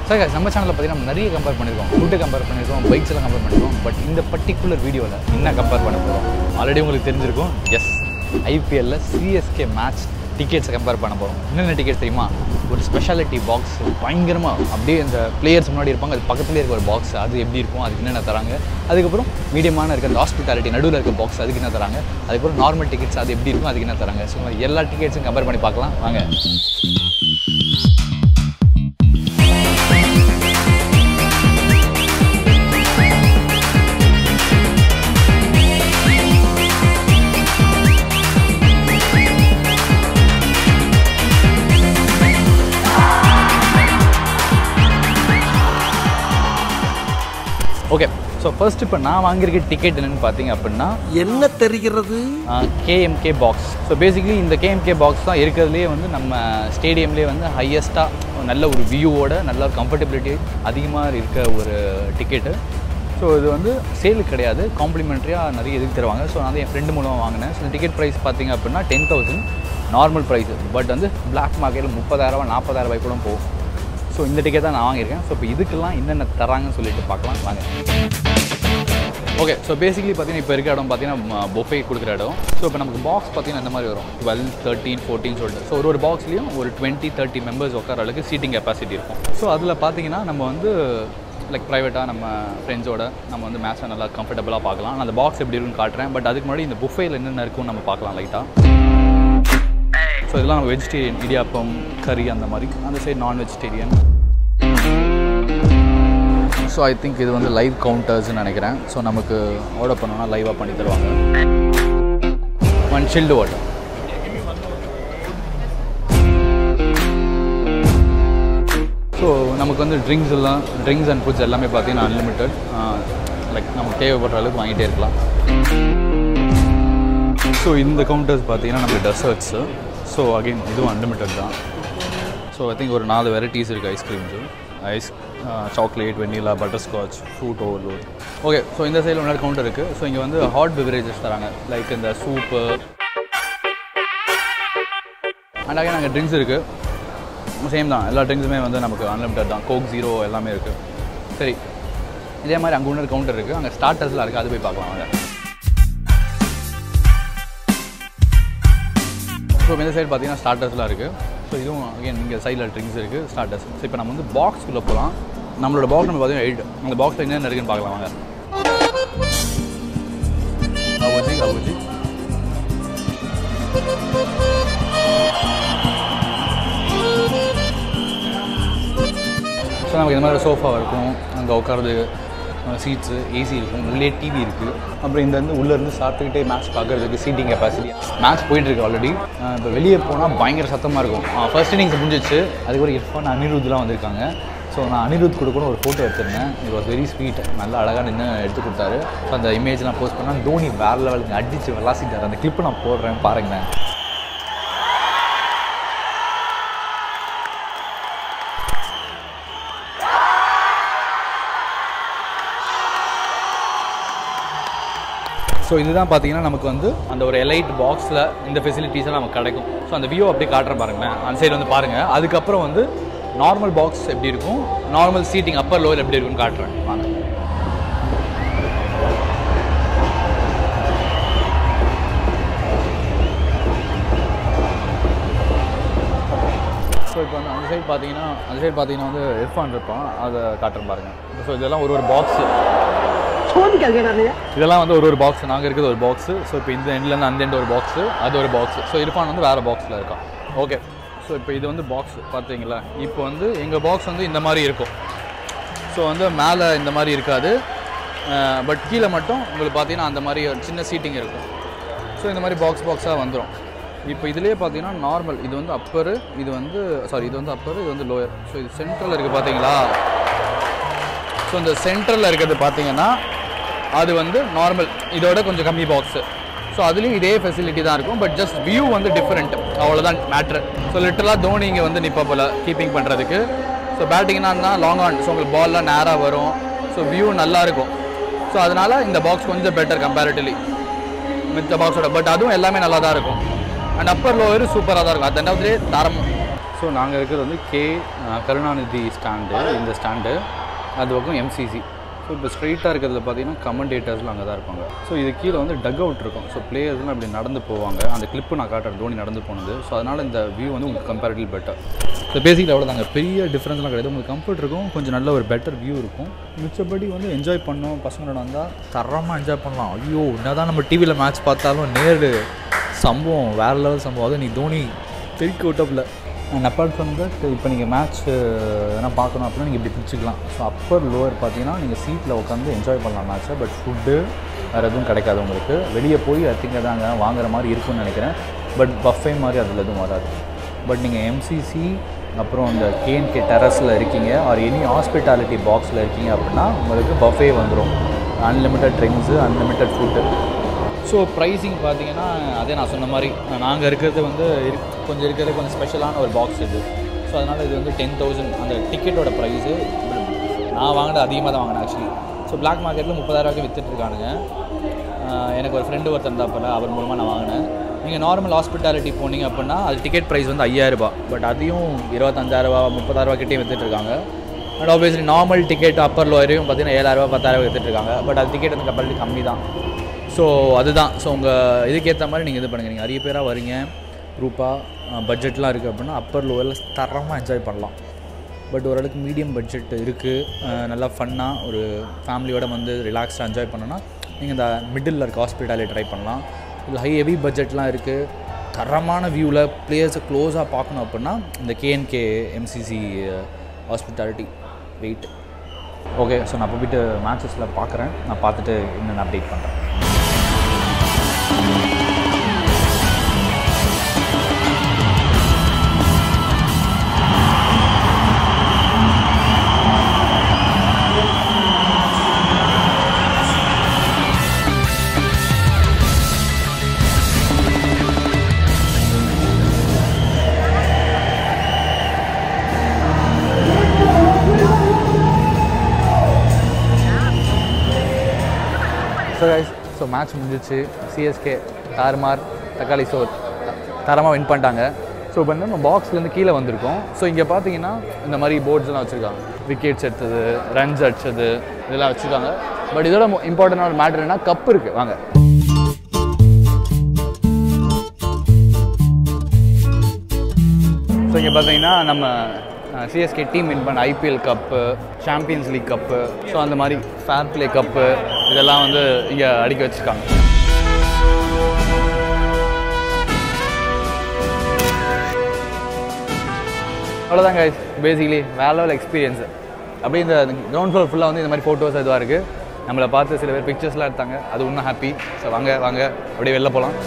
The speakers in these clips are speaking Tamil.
சார் நம்ம சேனலில் பார்த்தீங்கன்னா நம்ம நிறைய கம்பேர் பண்ணியிருக்கோம் ஃபுட்டு கம்பேர் பண்ணியிருக்கோம் பைக்ஸ் எல்லாம் கம்பேர் பண்ணியிருக்கோம் பட் இந்த பர்டிகுலர் வீடியோவில் என்ன கம்பேர் பண்ண போகிறோம் ஆல்ரெடி உங்களுக்கு தெரிஞ்சிருக்கும் எஸ் ஐபிஎல்ல சிஎஸ்கே மேட்ச் டிக்கெட்ஸை கம்பேர் பண்ண போகிறோம் என்னென்ன டிக்கெட் தெரியுமா ஒரு ஸ்பெஷாலிட்டி பாக்ஸ் பயங்கரமாக அப்படியே இந்த பிளேயர்ஸ் முன்னாடி இருப்பாங்க அது பக்கத்துலேயே இருக்க ஒரு பாக்ஸ் அது எப்படி இருக்கும் அதுக்கு என்னென்ன தராங்க அதுக்கப்புறம் மீடியமான இருக்க அந்த ஹாஸ்பிட்டாலிட்டி நடுவில் இருக்க பாக்ஸ் அதுக்கு என்ன தராங்க அதுக்கப்புறம் நார்மல் டிக்கெட்ஸ் அது எப்படி இருக்கும் அதுக்கு என்ன தராங்க ஸோ எல்லா டிக்கெட்ஸும் கம்பேர் பண்ணி பார்க்கலாம் வாங்க ஓகே ஸோ ஃபர்ஸ்ட் இப்போ நான் வாங்கியிருக்க டிக்கெட் என்னென்னு பார்த்தீங்க அப்படின்னா என்ன தெரிகிறது கேஎம்கே பாக்ஸ் ஸோ பேசிக்கலி இந்த கேஎம்கே பாக்ஸ் தான் இருக்கிறதுலே வந்து நம்ம ஸ்டேடியம்லேயே வந்து ஹையஸ்ட்டாக நல்ல ஒரு வியூவோட நல்ல ஒரு கம்ஃபர்டபிலிட்டி அதிகமாக இருக்க ஒரு டிக்கெட்டு ஸோ இது வந்து சேலுக்கு கிடையாது காம்ப்ளிமெண்ட்ரியாக நிறைய இதுக்கு தருவாங்க ஸோ நான் வந்து என் ஃப்ரெண்டு மூலமாக வாங்கினேன் ஸோ இந்த டிக்கெட் ப்ரைஸ் பார்த்தீங்க அப்படின்னா ten thousand normal price but வந்து பிளாக் மார்க்கெட்டில் முப்பதாயிரரூபா நாற்பதாயிரம் ரூபாய் கூட போகும் ஸோ இந்த டிக்கெட் தான் நான் வாங்கியிருக்கேன் ஸோ இப்போ இதுக்கெல்லாம் என்னென்ன தராங்கன்னு சொல்லிட்டு பார்க்கலாம் வாங்க ஓகே ஸோ பேசிக்கலி பார்த்தீங்கன்னா இப்போ இருக்க இடம் பார்த்தீங்கன்னா பொஃபே கொடுக்குற இடம் ஸோ இப்போ நமக்கு பாக்ஸ் பார்த்தீங்கன்னா இந்த மாதிரி வரும் டுவெல் தேர்ட்டீன் ஃபோர்டீன் சொல்லிட்டு ஸோ ஒரு ஒரு பாக்ஸ்லேயும் ஒரு டுவெண்ட்டி தேர்ட்டி மெம்பர்ஸ் உட்கார அளவுக்கு சீட்டிங் கெப்பாசிட்டி இருக்கும் ஸோ அதில் பார்த்தீங்கன்னா நம்ம வந்து லைக் ப்ரைவேட்டாக நம்ம ஃப்ரெண்ட்ஸோட நம்ம வந்து மேட்ச்சை நல்லா கம்ஃபர்டபுளாக பார்க்கலாம் நான் அந்த பாக்ஸ் எப்படி இருக்குன்னு காட்டுறேன் பட் அதுக்கு முன்னாடி இந்த புஃபேயில் என்னென்ன இருக்குன்னு நம்ம பார்க்கலாம் லைட்டாக ஸோ இதெல்லாம் நம்ம வெஜிடேரியன் இடியாப்பம் கறி அந்த மாதிரி அந்த சைடு நான் வெஜிடேரியன் ஸோ ஐ திங்க் இது வந்து லைவ் கவுண்டர்ஸ்னு நினைக்கிறேன் ஸோ நமக்கு ஆர்டர் பண்ணோன்னா லைவாக பண்ணி தருவாங்க ஒன் சில்டு வாட்டர் ஸோ நமக்கு வந்து ட்ரிங்க்ஸ் எல்லாம் ட்ரிங்க்ஸ் அண்ட் ஃபுட்ஸ் எல்லாமே பார்த்தீங்கன்னா அன்லிமிட்டட் லைக் நமக்கு தேவைப்படுற அளவுக்கு வாங்கிட்டே இருக்கலாம் ஸோ இந்த கவுண்டர்ஸ் பார்த்தீங்கன்னா நம்ம டெசர்ட்ஸு ஸோ அகைன் இதுவும் அன்லிமிட்டட் தான் ஸோ ஐ திங்க் ஒரு நாலு வெரைட்டிஸ் இருக்குது ice creams ice chocolate vanilla butterscotch fruit overload okay so இந்த சைடில் முன்னாடி கவுண்டர் இருக்குது ஸோ இங்கே வந்து ஹாட் பெவரேஜஸ் தராங்க லைக் இந்த சூப்பு அண்ட் அங்கே நாங்கள் ட்ரிங்க்ஸ் இருக்குது சேம் தான் எல்லா ட்ரிங்க்ஸுமே வந்து நமக்கு அன்லிமிட்டட் தான் கோக் ஜீரோ எல்லாமே இருக்குது சரி இதே மாதிரி அங்கே இன்னொரு கவுண்டர் இருக்குது அங்கே ஸ்டார்டர்ஸ்லாம் இருக்குது அது போய் பார்க்கலாம் வாங்க ஸோ இந்த சைடு பார்த்தீங்கன்னா ஸ்டார்டர்ஸ்லாம் இருக்குது ஸோ இதுவும் அகைன் இங்கே சைடில் ட்ரிங்க்ஸ் இருக்குது ஸ்டார்டர்ஸ் ஸோ இப்போ நம்ம வந்து பாக்ஸ்குள்ளே போகலாம் நம்மளோட பாக்ஸ் நம்ம பார்த்தீங்கன்னா எயிட் அந்த பாக்ஸில் என்னென்ன இருக்குன்னு பார்க்கலாம் வாங்க அபுஜி அபுஜி ஸோ நமக்கு இந்த மாதிரி சோஃபா இருக்கும் அங்கே உட்காருது சீட்ஸு ஏசி இருக்கும் உள்ளே டிவி இருக்குது அப்புறம் இந்த வந்து உள்ளேருந்து சாப்பிட்டுக்கிட்டே மேட்ச் பார்க்குறதுக்கு சீட்டிங் கெப்பாசிட்டி மேட்ச் போயிட்டுருக்கு ஆல்ரெடி இப்போ வெளியே போனால் பயங்கர சத்தமாக இருக்கும் ஃபர்ஸ்ட் இன்னிங்ஸ் முடிஞ்சிச்சு அதுக்கப்புறம் இர்ஃபான் அனிருத்லாம் வந்திருக்காங்க ஸோ நான் அனிருத் கூட கூட ஒரு ஃபோட்டோ எடுத்திருந்தேன் இட் வாஸ் வெரி ஸ்வீட் நல்லா அழகாக நின்று எடுத்து கொடுத்தாரு ஸோ அந்த இமேஜ்லாம் போஸ்ட் பண்ணால் தோனி வேறு லெவலுக்கு அடித்து விளாசிட்டார் அந்த கிளிப்பு நான் போடுறேன் பாருங்களேன் ஸோ இதுதான் பார்த்தீங்கன்னா நமக்கு வந்து அந்த ஒரு எலைட் பாக்ஸில் இந்த ஃபெசிலிட்டிஸ்லாம் நமக்கு கிடைக்கும் ஸோ அந்த வியூ அப்படியே காட்டுறேன் பாருங்களேன் அந்த சைடு வந்து பாருங்கள் அதுக்கப்புறம் வந்து நார்மல் பாக்ஸ் எப்படி இருக்கும் நார்மல் சீட்டிங் அப்பர் லோவர் எப்படி இருக்கும்னு காட்டுறேன் வாங்க ஸோ இப்போ வந்து அந்த சைடு பார்த்தீங்கன்னா அந்த சைடு பார்த்தீங்கன்னா வந்து இர்ஃபான் இருப்பான் அதை காட்டுறேன் பாருங்கள் ஸோ இதெல்லாம் ஒரு ஒரு பாக்ஸு இதெல்லாம் வந்து ஒரு ஒரு பாக்ஸ் நாங்கள் இருக்கிறது ஒரு பாக்ஸு ஸோ இப்போ இந்த எண்ட்லேருந்து அந்த எண்ட் ஒரு பாக்ஸு அது ஒரு பாக்ஸு ஸோ இர்ஃபான் வந்து வேறு பாக்ஸில் இருக்கான் ஓகே ஸோ இப்போ இது வந்து பாக்ஸ் பார்த்தீங்களா இப்போ வந்து எங்கள் பாக்ஸ் வந்து இந்த மாதிரி இருக்கும் ஸோ வந்து மேலே இந்த மாதிரி இருக்காது பட் கீழே மட்டும் உங்களுக்கு பார்த்தீங்கன்னா அந்த மாதிரி ஒரு சின்ன சீட்டிங் இருக்கும் ஸோ இந்த மாதிரி பாக்ஸ் பாக்ஸாக வந்துடும் இப்போ இதுலேயே பார்த்தீங்கன்னா நார்மல் இது வந்து அப்பரு இது வந்து சாரி இது வந்து அப்பரு இது வந்து லோயர் ஸோ இது சென்ட்ரலில் இருக்குது பார்த்தீங்களா ஸோ இந்த சென்ட்ரலில் இருக்கிறது பார்த்தீங்கன்னா அது வந்து நார்மல் இதோட கொஞ்சம் கம்மி பாக்ஸு ஸோ அதுலேயும் இதே ஃபெசிலிட்டி தான் இருக்கும் பட் ஜஸ்ட் வியூ வந்து டிஃப்ரெண்ட் அவ்வளோதான் மேட்ரு ஸோ லிட்டலாக தோனி இங்கே வந்து நிற்பா போல் கீப்பிங் பண்ணுறதுக்கு ஸோ பேட்டிங்னா இருந்தால் லாங் ஆன் ஸோ உங்களுக்கு பால்லாம் நேராக வரும் ஸோ வியூ நல்லா இருக்கும் ஸோ அதனால் இந்த பாக்ஸ் கொஞ்சம் பெட்டர் கம்பேரிட்டிவ்லி மித்த பாக்ஸோட பட் அதுவும் எல்லாமே நல்லா தான் இருக்கும் அண்ட் அப்பர் லோயர் சூப்பராக தான் இருக்கும் அது end of the day தரம் ஸோ நாங்கள் இருக்கிறது வந்து கே அஹ், கருணாநிதி ஸ்டாண்டு இந்த ஸ்டாண்டு அது பக்கம் எம்சிசி ஸோ இப்போ ஸ்ட்ரைட்டாக இருக்கிறதுல பார்த்தீங்கன்னா கமெண்டேட்டர்ஸ்லாம் அங்கே தான் இருப்பாங்க ஸோ இது கீழே வந்து டக் அவுட் இருக்கும் ஸோ பிளேயர்ஸ்லாம் அப்படி நடந்து போவாங்க அந்த கிளிப்பு நான் காட்டுறேன் தோனி நடந்து போனது ஸோ அதனால் இந்த வியூ வந்து உங்களுக்கு கம்பேரிட்டிவ் பெட்டர் ஸோ பேசிக்கலி அவ்வளோதாங்க பெரிய டிஃப்ரென்ஸ்லாம் கிடையாது உங்களுக்கு கம்ஃபர்ட் இருக்கும் கொஞ்சம் நல்ல ஒரு பெட்டர் வியூ இருக்கும் மிச்சப்படி வந்து என்ஜாய் பண்ணோம் பசங்களோட வந்தால் தரமாக என்ஜாய் பண்ணலாம் ஐயோ என்னதான் நம்ம டிவியில் மேட்ச் பார்த்தாலும் நேரு சம்பவம் வேறு லெவல் சம்பவம் அதுவும் நீ தோனி தெறிக்க விட்டப்பில் அண்ட் அப்பார்ட் ஃப்ரம் தட் இப்போ நீங்கள் மேட்ச் எதனா பார்க்கணும் அப்படின்னா நீங்கள் இப்படி பிடிச்சிக்கலாம் ஸோ அப்பர் லோவர் பார்த்தீங்கன்னா நீங்கள் சீட்டில் உட்காந்து என்ஜாய் பண்ணலாம் மேட்ச்சை பட் ஃபுட்டு வேறு எதுவும் கிடைக்காது உங்களுக்கு வெளியே போய் ஐ திங்க் அதாங்க வாங்குற மாதிரி இருக்கும்னு நினைக்கிறேன் பட் பஃபே மாதிரி அதில் எதுவும் வராது பட் நீங்கள் எம்சிசி அப்புறம் இந்த கேஎன்கே டெரஸில் இருக்கீங்க ஆர் எனி ஹாஸ்பிட்டாலிட்டி பாக்ஸில் இருக்கீங்க அப்படின்னா உங்களுக்கு பஃபே வந்துடும் unlimited drinks unlimited food so pricing பார்த்தீங்கன்னா அதே நான் சொன்ன மாதிரி நாங்கள் இருக்கிறது வந்து இரு கொஞ்சம் இருக்கிறது கொஞ்சம் ஸ்பெஷலான ஒரு பாக்ஸ் இது ஸோ அதனால் இது வந்து டென் தௌசண்ட் அந்த டிக்கெட்டோட ப்ரைஸு நான் வாங்கினது அதிகமாக தான் வாங்கினேன் ஆக்சுவலி ஸோ பிளாக் மார்க்கெட்டில் முப்பதாயிரரூவாய்க்கு விற்றுட்ருக்கானுங்க எனக்கு ஒரு ஃப்ரெண்டு ஒருத்தர் இருந்தால் அவர் மூலமாக நான் வாங்கினேன் நீங்கள் நார்மல் ஹாஸ்பிட்டாலிட்டி போனீங்க அப்படின்னா அது டிக்கெட் ப்ரைஸ் வந்து ஐயாயிரரூபா பட் அதையும் இருபத்தஞ்சாயிரரூபா முப்பதாயிரரூபா கிட்டே விற்றுட்ருக்காங்க and obviously normal ticket upper லோயரையும் பார்த்தீங்கன்னா ஏழாயிரரூபா பத்தாயிரரூபா விற்றுட்ருக்காங்க பட் அது டிக்கெட் வந்து கம்பேரிட்டி கம்மி தான் ஸோ அதுதான் ஸோ உங்கள் இதுக்கேற்ற மாதிரி நீங்கள் இது பண்ணுங்கள் நீங்கள் நிறைய பேராக வரீங்க குரூப்பாக பட்ஜெட்லாம் இருக்குது அப்படின்னா அப்பர் லோவரில் தரமாக என்ஜாய் பண்ணலாம் பட் ஓரளவுக்கு மீடியம் பட்ஜெட் இருக்குது நல்லா ஃபன்னாக ஒரு ஃபேமிலியோட வந்து ரிலாக்ஸ்டாக என்ஜாய் பண்ணோன்னா நீங்கள் இந்த மிடில் இருக்க ஹாஸ்பிட்டாலே ட்ரை பண்ணலாம் இல்லை ஹை ஹெவி பட்ஜெட்லாம் இருக்குது தரமான வியூவில் பிளேயர்ஸை க்ளோஸாக பார்க்கணும் அப்படின்னா இந்த KNK MCC hospitality wait okay so நான் இப்போ போயிட்டு மேட்சஸில் பார்க்குறேன் நான் பார்த்துட்டு என்னென்ன அப்டேட் பண்ணுறேன் ஸோ கைஸ் ஸோ மேட்ச் முடிஞ்சிச்சு சிஎஸ்கே தாறுமார் தக்காளி சோர் தரமாக வின் பண்ணிட்டாங்க ஸோ இப்போ வந்து நம்ம பாக்ஸ்லேருந்து கீழே வந்திருக்கோம் ஸோ இங்கே பார்த்தீங்கன்னா இந்த மாதிரி போர்ட்ஸ்லாம் வச்சுருக்காங்க விக்கெட்ஸ் எடுத்தது ரன்ஸ் அடிச்சது இதெல்லாம் வச்சுருக்காங்க பட் இதோட இம்பார்ட்டண்டான ஒரு மேட்ரு என்ன கப் இருக்குது வாங்க ஸோ இங்கே பார்த்தீங்கன்னா நம்ம சிஎஸ்கே டீம் வின் பண்ண IPL cup champions league cup so அந்த மாதிரி ஃபேர் ப்ளே கப்பு இதெல்லாம் வந்து இங்கே அடுக்கி வச்சுருக்காங்க அவ்வளோதாங்க பேசிக்கலி வேற லெவல் எக்ஸ்பீரியன்ஸ் அப்படியே இந்த கிரவுண்ட் ஃப்ளோர் ஃபுல்லாக வந்து இந்த மாதிரி ஃபோட்டோஸ் இதுவாக இருக்குது நம்மளை பார்த்து சில பேர் பிக்சர்ஸ்லாம் எடுத்தாங்க அது இன்னும் ஹாப்பி ஸோ வாங்க வாங்க அப்படியே வெளில போகலாம்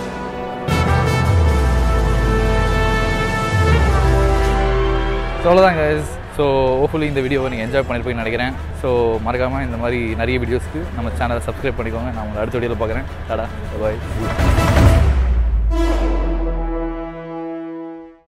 ஸோ அவ்வளோதாங்க ஸோ ஹோப்ஃபுல்லி இந்த வீடியோவை நீங்கள் என்ஜாய் பண்ணியிருப்பீங்கன்னு நினைக்கிறேன் ஸோ மறக்காமல் இந்த மாதிரி நிறைய வீடியோஸ்க்கு நம்ம சேனலை சப்ஸ்கிரைப் பண்ணிக்கோங்க நான் உங்களை அடுத்த வீடியோவில் பார்க்குறேன் டாடா பாய்